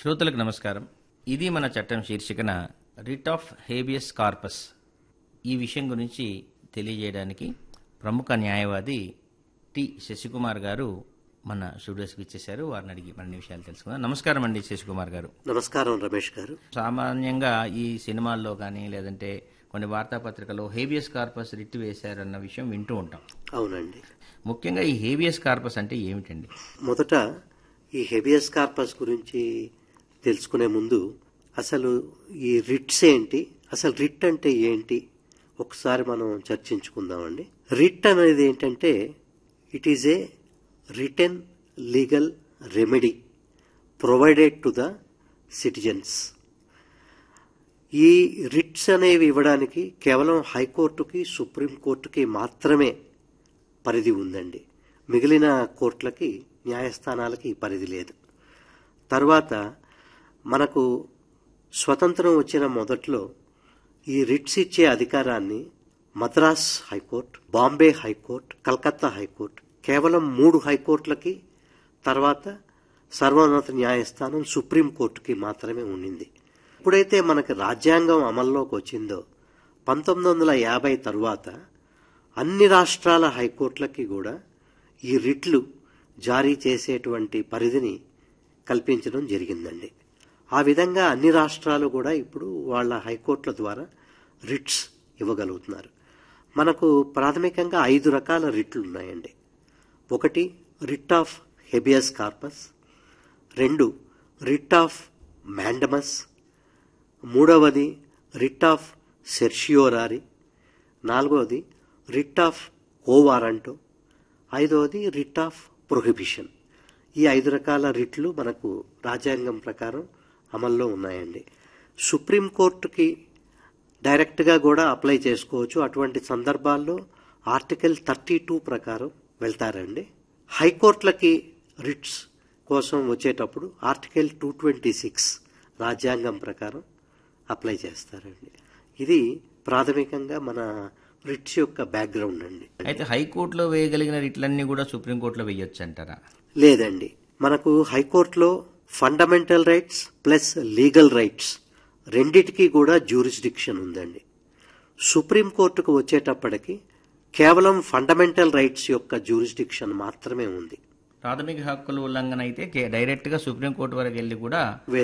శ్రోతలకు నమస్కారం ఇది మన చట్టం శీర్షికన రిట్ ఆఫ్ హేబియస్ కార్పస్ ఈ విషయం గురించి తెలియజేయడానికి ప్రముఖ న్యాయవాది టి శశికుమార్ గారు మన స్టూడియోస్కి ఇచ్చేశారు వారిని అడిగి మరిన్ని విషయాలు తెలుసుకుందాం నమస్కారం అండి శశికుమార్ గారు నమస్కారం రమేష్ గారు సామాన్యంగా ఈ సినిమాల్లో కానీ లేదంటే కొన్ని వార్తాపత్రికల్లో హేబియస్ కార్పస్ రిట్ వేశారన్న విషయం వింటూ ఉంటాం అవునండి ముఖ్యంగా ఈ హేబియస్ కార్పస్ అంటే ఏమిటండి మొదట ఈ హెబియస్ కార్పస్ గురించి తెలుసుకునే ముందు అసలు ఈ రిట్స్ ఏంటి అసలు రిట్ అంటే ఏంటి ఒకసారి మనం చర్చించుకుందామండి రిట్ అనేది ఏంటంటే it is a written legal remedy provided to the citizens ఈ రిట్స్ అనేవి ఇవ్వడానికి కేవలం హైకోర్టుకి సుప్రీంకోర్టుకి మాత్రమే పరిధి ఉందండి మిగిలిన కోర్టులకి న్యాయస్థానాలకి ఈ పరిధి లేదు తర్వాత మనకు స్వతంత్రం వచ్చిన మొదట్లో ఈ రిట్స్ ఇచ్చే అధికారాన్ని Madras high court Bombay high court Calcutta high court కేవలం మూడు హైకోర్టులకి తర్వాత సర్వోన్నత న్యాయస్థానం సుప్రీంకోర్టుకి మాత్రమే ఉండింది ఎప్పుడైతే మనకి రాజ్యాంగం అమల్లోకి వచ్చిందో పంతొమ్మిది వందల యాభై తరువాత అన్ని రాష్ట్రాల హైకోర్టులకి కూడా ఈ రిట్లు జారీ చేసేటువంటి పరిధిని కల్పించడం జరిగిందండి ఆ విధంగా అన్ని రాష్ట్రాలు కూడా ఇప్పుడు వాళ్ళ హైకోర్టుల ద్వారా రిట్స్ ఇవ్వగలుగుతున్నారు మనకు ప్రాథమికంగా ఐదు రకాల రిట్లు ఉన్నాయండి ఒకటి రిట్ ఆఫ్ హెబియస్ కార్పస్ రెండు రిట్ ఆఫ్ మ్యాండమస్ మూడవది రిట్ ఆఫ్ సెర్షియోరారి నాలుగవది రిట్ ఆఫ్ కోవారంటో ఐదవది రిట్ ఆఫ్ ప్రొహిబిషన్ ఈ ఐదు రకాల రిట్లు మనకు రాజ్యాంగం ప్రకారం అమల్లో ఉన్నాయండి సుప్రీంకోర్టుకి డైరెక్ట్గా కూడా అప్లై చేసుకోవచ్చు అటువంటి సందర్భాల్లో ఆర్టికల్ థర్టీ టూ ప్రకారం వెళ్తారండి హైకోర్టులకి రిట్స్ కోసం వచ్చేటప్పుడు ఆర్టికల్ టూ ట్వంటీ సిక్స్ రాజ్యాంగం ప్రకారం అప్లై చేస్తారండి ఇది ప్రాథమికంగా మన రిట్స్ యొక్క బ్యాక్గ్రౌండ్ అండి అయితే హైకోర్టులో వేయగలిగిన రిట్లన్నీ కూడా సుప్రీంకోర్టులో వేయొచ్చు అంటారా లేదండి మనకు హైకోర్టులో fundamental rights plus legal rights రెండిటికి కూడా జ్యూరిస్డిక్షన్ ఉందండి సుప్రీంకోర్టుకు వచ్చేటప్పటికి కేవలం ఫండమెంటల్ రైట్స్ యొక్క జ్యూరిస్డిక్షన్ మాత్రమే ఉంది ప్రాథమిక హక్కుల ఉల్లంఘన అయితే కే- డైరెక్ట్ గా సుప్రీంకోర్టు వరకు వెళ్ళి కూడా